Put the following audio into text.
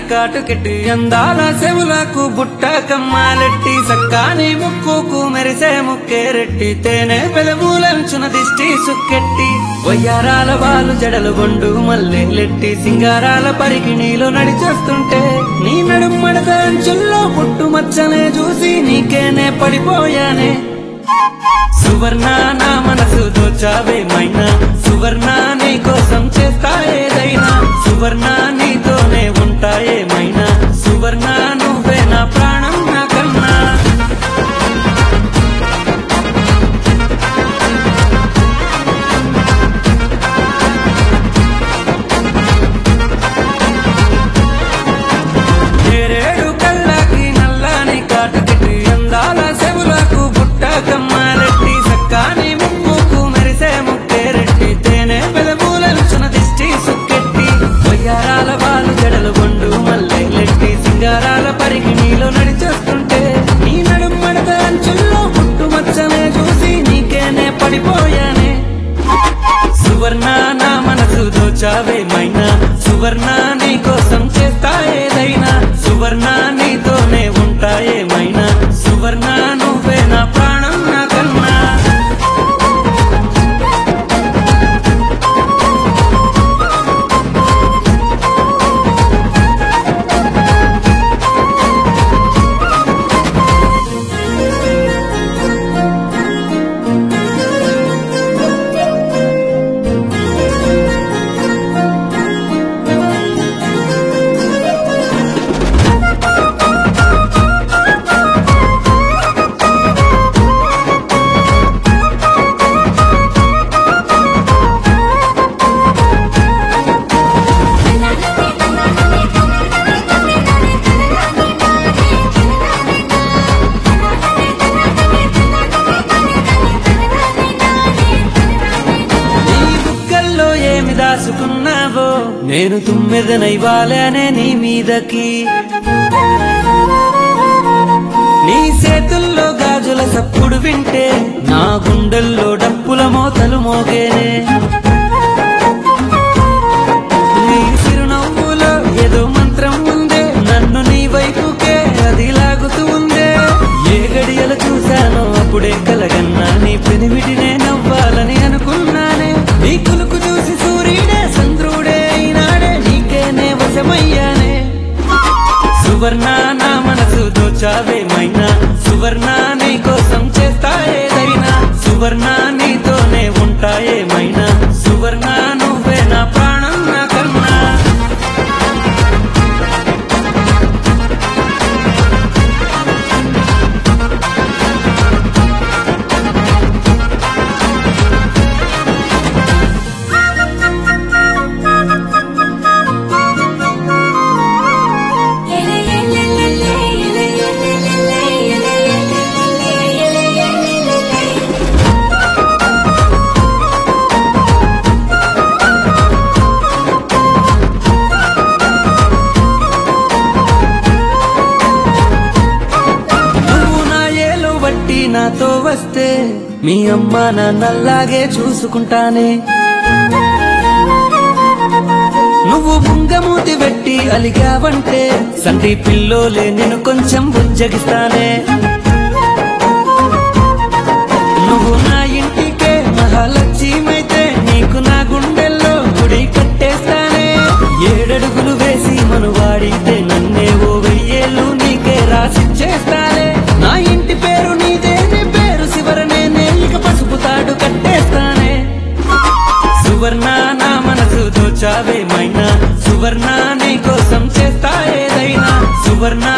కాటుకెట్టి అందాల చెవులకు బుట్ట కమ్మాలెట్టి సక్కాని ముక్కుకు మెరిసే ముక్కేరెట్టి తేనె పెదమూలంచున దిష్టి సుక్కెట్టి వయ్యారాల వాలు జడలు బొండు మల్లెలెట్టి సింగారాల పరికి నీలో నడిచొస్తుంటే నీ నడుమడత అంచుల్లో పుట్టు మచ్చనే చూసి నీకేనే పడిపోయానే సువర్ణ నా మనసు దోచావే మైనా సువర్ణ నీ కోసం చేస్తా ఏదైనా సువర్ణ నీతోనే ఉంటాయే మైనా సువర్ణ నువ్వే నా ప్రాణం నా కన్నా ఏరేడు కళ్ళకి నల్లని కాటుకెట్టి అందాల చెవులకు బుట్ట కమ్మాలెట్టి సక్కాని ముక్కుకు మెరిసే ముక్కేరెట్టి తేనె పెదమూలంచున దిష్టి సుక్కెట్టి వయ్యారాల బాలు జడలు బొండు మల్లెలెట్టి సింగారాల పరికి నీలో నడిచొస్తుంటే నీ నడుమడత అంచుల్లో పుట్టు మచ్చనే చూసి నీకేనే పడిపోయానే సువర్ణ నా మనసు దోచావే మైనా సువర్ణ నీ కోసం చేస్తా ఏదైనా సువర్ణ నీతోనే ఉంటాయే మైనా సువర్ణ నువ్వే నా ప్రాణం నా కన్నా నీ బుగ్గల్లో ఏమి దాచుకున్నావో నేను తుమ్మెదనై వాలానే నీ మీదకి నీ చేతుల్లో గాజుల సప్పుడు వింటే నా గుండెల్లో డప్పుల మోతలు మోగేనే నీ చిరునవ్వులో ఏదో మంత్రం ఉందే నన్ను నీ వైపుకే అది లాగుతూ ఉందే ఏ గడియలు చూశానో అప్పుడే కలగన్నా నీ పెనిమిటినే నవ్వాలని అనుకున్నానే నీ కులుకు చూసి సూర్యుడే చంద్రుడే అయినాడే నీకేనే వశమయ్యానే సువర్ణ నా మనసు దోచావే మైనా సువర్ణ నీ కోసం చేస్తా ఏదైనా సువర్ణ నీతోనే ఉంటాయే మైనా సువర్ణ నువ్వే నా ప్రాణం నా కన్నా నువ్వు నా ఏలు బట్టి నాతో వస్తే మీ అమ్మ నన్నల్లాగే చూసుకుంటానే నువ్వు బుంగమూతి పెట్టి అలిగావంటే సంటి పిల్లోలే నేను కొంచెం బుజ్జగిస్తానే నువ్వు నా ఇంటికే మహాలక్ష్యమైతే నీకు నా గుండెల్లో గుడి కట్టేస్తానే ఏడడుగులు వేసి మనువాడితే నన్నే ఓ వెయ్యేళ్ళు నీకే రాసిచ్చేస్తానే నా ఇంటి పేరు నీదే నీ పేరు శివరనే ఇక పసుపు తాడు కట్టేస్తానే సువర్ణ నా మనసు దోచావే మైనా సువర్ణ నీ కోసం చేస్తా ఏదైనా సువర్ణ